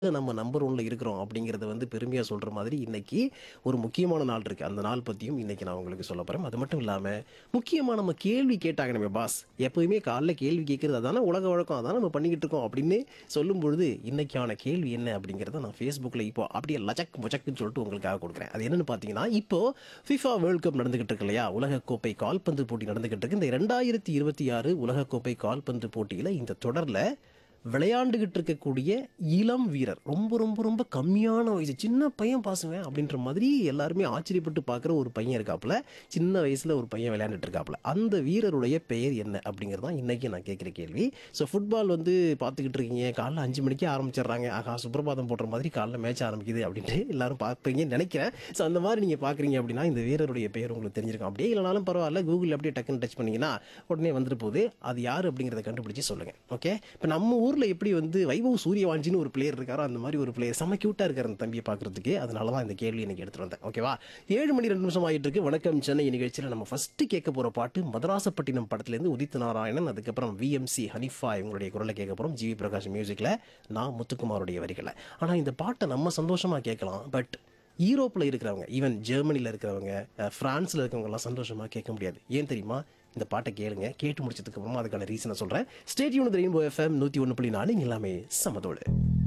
நம்ம நம்பர் ஒன்ல இருக்கிறோம் அப்படிங்கிறத வந்து பெருமையாக சொல்கிற மாதிரி இன்னைக்கு ஒரு முக்கியமான நாள் இருக்குது அந்த நாள் பற்றியும் இன்னைக்கு நான் உங்களுக்கு சொல்ல போகிறேன் அது மட்டும் இல்லாமல் முக்கியமாக நம்ம கேள்வி கேட்டாங்க நம்ம பாஸ் எப்போயுமே காலைல கேள்வி கேட்குறது அதான உலக வழக்கம் அதான் நம்ம பண்ணிக்கிட்டு இருக்கோம் அப்படின்னு சொல்லும் பொழுது இன்னைக்கான கேள்வி என்ன அப்படிங்கிறத நான் ஃபேஸ்புக்கில் இப்போ அப்படியே லச்சக் முச்சக்குன்னு சொல்லிட்டு உங்களுக்காக கொடுக்குறேன் அது என்னன்னு பார்த்தீங்கன்னா இப்போ ஃபிஃபா வேர்ல்ட் கப் நடந்துகிட்டு இருக்கு இல்லையா உலகக்கோப்பை கால்பந்து போட்டி நடந்துகிட்டு இருக்கு இந்த ரெண்டாயிரத்தி இருபத்தி ஆறு உலகக்கோப்பை கால்பந்து போட்டியில் இந்த தொடரில் விளையாண்டுகிட்டு இருக்கக்கூடிய இளம் வீரர் ரொம்ப ரொம்ப ரொம்ப கம்மியான வயசு சின்ன பையன் பாசுவேன் அப்படின்ற மாதிரி எல்லாருமே ஆச்சரியப்பட்டு பார்க்குற ஒரு பையன் இருக்காப்புல சின்ன வயசில் ஒரு பையன் விளையாண்டுட்டு இருக்காப்புல அந்த வீரருடைய பெயர் என்ன அப்படிங்கிறது தான் இன்றைக்கி நான் கேட்குற கேள்வி ஸோ ஃபுட்பால் வந்து பார்த்துக்கிட்டு இருக்கீங்க காலைல அஞ்சு மணிக்கே ஆரம்பிச்சிடுறாங்க ஆகா சுப்பிரபாதம் போடுற மாதிரி காலைல மேட்ச் ஆரம்பிக்குது அப்படின்ட்டு எல்லாரும் பார்ப்பீங்கன்னு நினைக்கிறேன் ஸோ அந்த மாதிரி நீங்கள் பார்க்குறீங்க அப்படின்னா இந்த வீரருடைய பெயர் உங்களுக்கு தெரிஞ்சிருக்கும் அப்படியே இல்லைனாலும் பரவாயில்ல கூகுள் அப்படியே டக்குன்னு டச் பண்ணீங்கன்னா உடனே வந்துட்டு போகுது அது யார் அப்படிங்கிறத கண்டுபிடிச்சி சொல்லுங்கள் ஓகே இப்போ நம்ம ஊரில் எப்படி வந்து வைபவ் சூரியவாஞ்சின்னு ஒரு பிளேயர் இருக்காரோ அந்த மாதிரி ஒரு பிளேயர் செம்ம க்யூட்டாக இருக்கார் அந்த தம்பியை பார்க்குறதுக்கு அதனால தான் இந்த கேள்வி எனக்கு எடுத்துகிட்டு வந்தேன் ஓகேவா ஏழு மணி ரெண்டு நிமிஷம் ஆகிட்டு இருக்கு வணக்கம் சென்னை நிகழ்ச்சியில் நம்ம ஃபஸ்ட்டு கேட்க போகிற பாட்டு மதராசப்பட்டினம் படத்துலேருந்து உதித் நாராயணன் அதுக்கப்புறம் விஎம்சி ஹனிஃபா இவங்களுடைய குரலை கேட்க போகிறோம் ஜிவி பிரகாஷ் மியூசிக்கில் நான் முத்துக்குமாருடைய வரிகளை ஆனால் இந்த பாட்டை நம்ம சந்தோஷமாக கேட்கலாம் பட் யூரோப்பில் இருக்கிறவங்க ஈவன் ஜெர்மனியில் இருக்கிறவங்க அஹ், பிரான்ஸ்ல இருக்கவங்கலாம் சந்தோஷமாக கேட்க முடியாது ஏன் தெரியுமா இந்த பாட்டை கேளுங்க கேட்டு முடிச்சதுக்கு அப்புறமா அதுக்கான ரீசனை சொல்கிறேன் ஸ்டேட் யூனிட் ரெயின்போ எஃப்எம் நூற்றி ஒன்று புள்ளி நாலு இங்க எல்லாமே சமதோடு